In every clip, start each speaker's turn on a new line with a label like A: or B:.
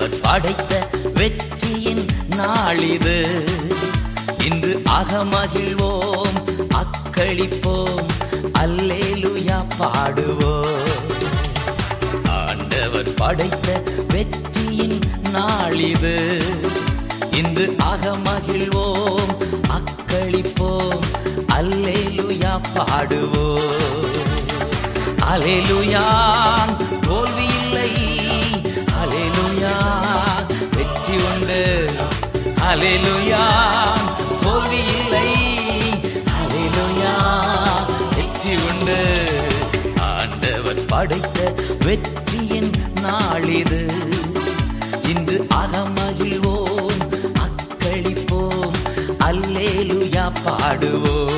A: ஆண்டவர் படைத்த வெற்றியின் நாளிது இன்று அகமகிழ்வோம் அக்களிப்போம் அல்லேலுயா பாடுவோம் ஆண்டவர் படைத்த வெற்றியின் நாளிது இன்று அகமகிழ்வோம் அக்களிப்போம் அல்லேலுயா பாடுவோம் அலேலுயா தோல்வி இல்லை அலேலுயா வெற்றி உண்டு அலேலுயா தோல்வி இல்லை அலேலுயா வெற்றி உண்டு ஆண்டவர் படைத்த வெற்றியின் நாளிது இன்று அகமகிழ்வோம் அக்களிப்போம் அல்லேலுயா பாடுவோம்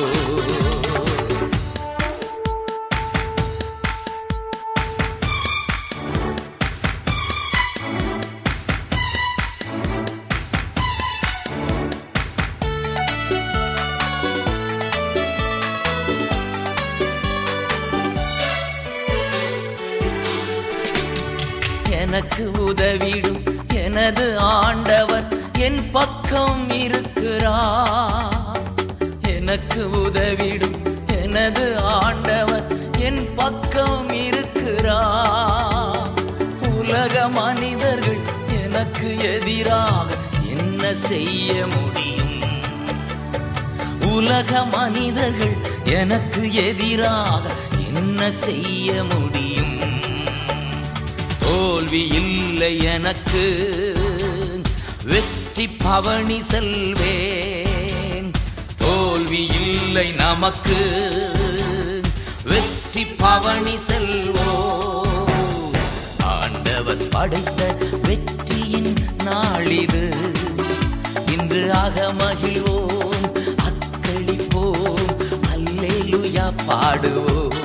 A: எனக்கு உதவிடும் எனது ஆண்டவர் என் பக்கம் இருக்கிறார் எனக்கு உதவிடும் எனது ஆண்டவர் என் பக்கம் இருக்கிறார் உலக மனிதர்கள் எனக்கு எதிராக என்ன செய்ய முடியும் உலக மனிதர்கள் எனக்கு எதிராக என்ன செய்ய முடியும் தோல்வி இல்லை எனக்கு வெற்றி பவனி செல்வேன் தோல்வி இல்லை நமக்கு வெற்றி பவனி செல்வோ ஆண்டவர் படைத்த வெற்றியின் நாளிது இன்று அகமகிழ்வோம் அக்களிப்போம் அல்லேலுயா பாடுவோம்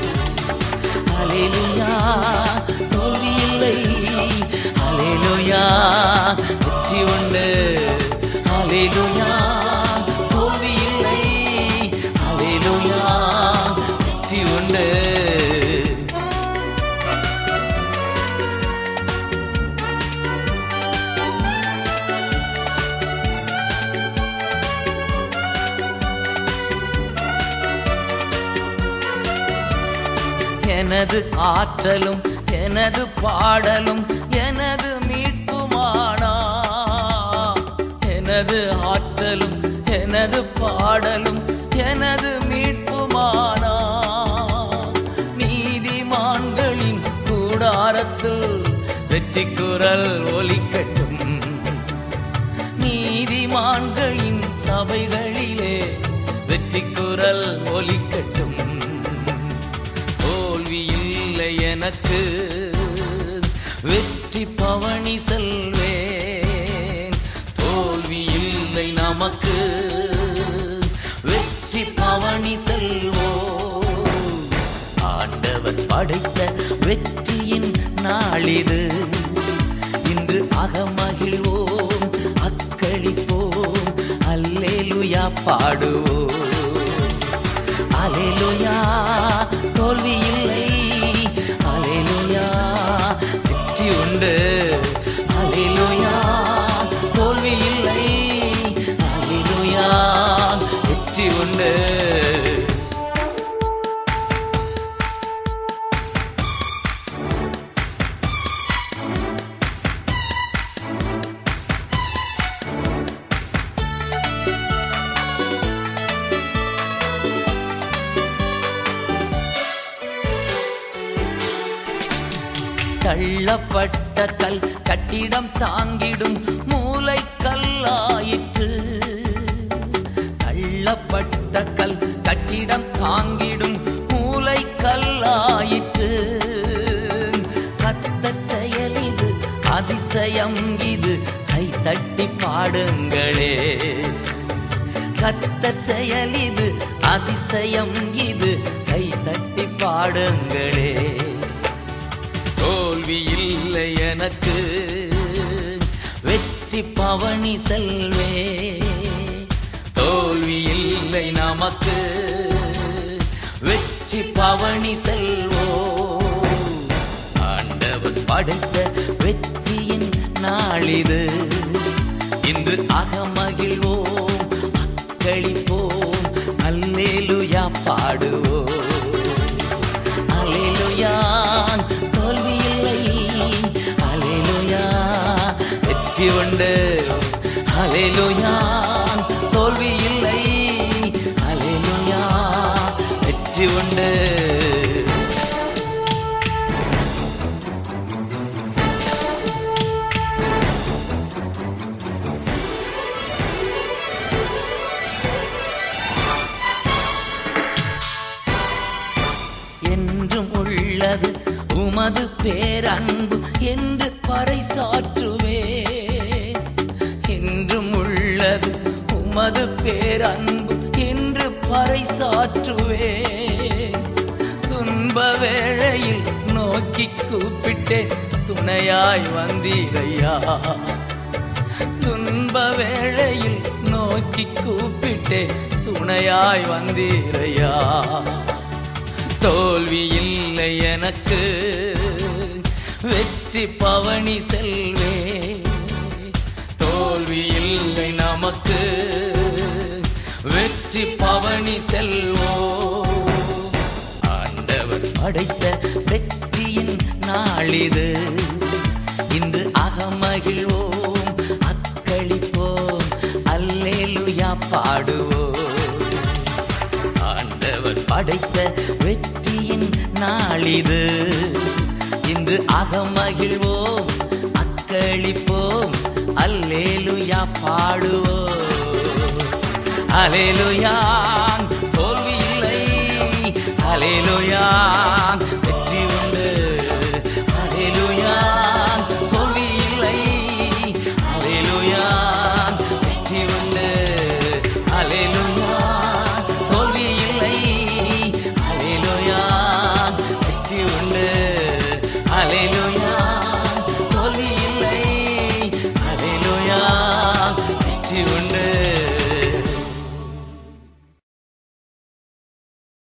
A: அலேலுயா தோல்வி இல்லை அலேலுயா வெற்றி உண்டு அலேலுயா தோல்வி இல்லை அலேலுயா வெற்றி உண்டு எனது ஆற்றலும் எனது பாடலும் எனது மீட்புமானா எனது ஆற்றலும் எனது பாடலும் எனது மீட்புமானா நீதிமான்களின் கூடாரத்தில் வெற்றி குரல் ஒலிக்கட்டும் நீதிமான்களின் சபைகளிலே வெற்றி குரல் ஒலிக்கட்டும் தோல்வி இல்லை எனக்கு வெற்றி பவனி செல்வேன் தோல்வி இல்லை நமக்கு வெற்றி பவனி செல்வோ ஆண்டவர் படைத்த வெற்றியின் நாளிது இன்று அகமகிழ்வோம் அக்களிப்போம் அல்லேலுயா பாடுவோம் அலேலுயா தோல்வி இல்லை அலேலுயா வெற்றி உண்டு அலேலுயா தோல்வி இல்லை அலேலுயா வெற்றி உண்டு தள்ளப்பட்ட கல் கட்டிடம் தாங்கிடும் மூளை கல்லாயிற்று தள்ளப்பட்ட கல் கட்டிடம் தாங்கிடும் மூளை கல்லாயிற்று கத்த செயல் இது அதிசயம் இது கை தட்டி பாடுங்களே கத்தர் செயல் இது அதிசயம் இது கை தட்டி பாடுங்களே தோல்வி இல்லை எனக்கு வெற்றி பவனி செல்வே தோல்வி இல்லை நமக்கு வெற்றி பவனி செல்வோ ஆண்டவர் படைத்த வெற்றியின் நாளிது இன்று அகமகிழ்வோம் அக்களிப்போம் அல்லேலுயா பாடுவோம் அல்லேலுயா தோல்வி இல்லை அல்லேலுயா வெற்றி உண்டு அல்லேலுயா தோல்வி இல்லை அல்லேலுயா வெற்றி உண்டு என்றும் உள்ளது உமது பேரன்பு என்று பறைசாற்றுவே என்றும் உள்ளது உமது பேரன்பு என்று பறைசாற்றுவே துன்ப வேளையில் நோக்கி கூப்பிட்டேன் துணையாய் வந்தீரையா துன்ப வேளையில் நோக்கி கூப்பிட்டே துணையாய் வந்தீரையா தோல்வி இல்லை எனக்கு வெற்றி பவனி செல்வே தோல்வி இல்லை நமக்கு வெற்றி பவனி செல்வோ ஆண்டவர் படைத்த வெற்றியின் நாளிது இன்று அகமகிழ்வோம் அக்களிப்போம் அல்லேலுயா பாடுவோம் ஆண்டவர் படைத்த வெற்றியின் நாளிது இன்று அகமகிழ்வோம் அக்களிப்போம் அல்லேலுயா பாடுவோம் அலேலுயா தோல்வி இல்லை அலேலுயா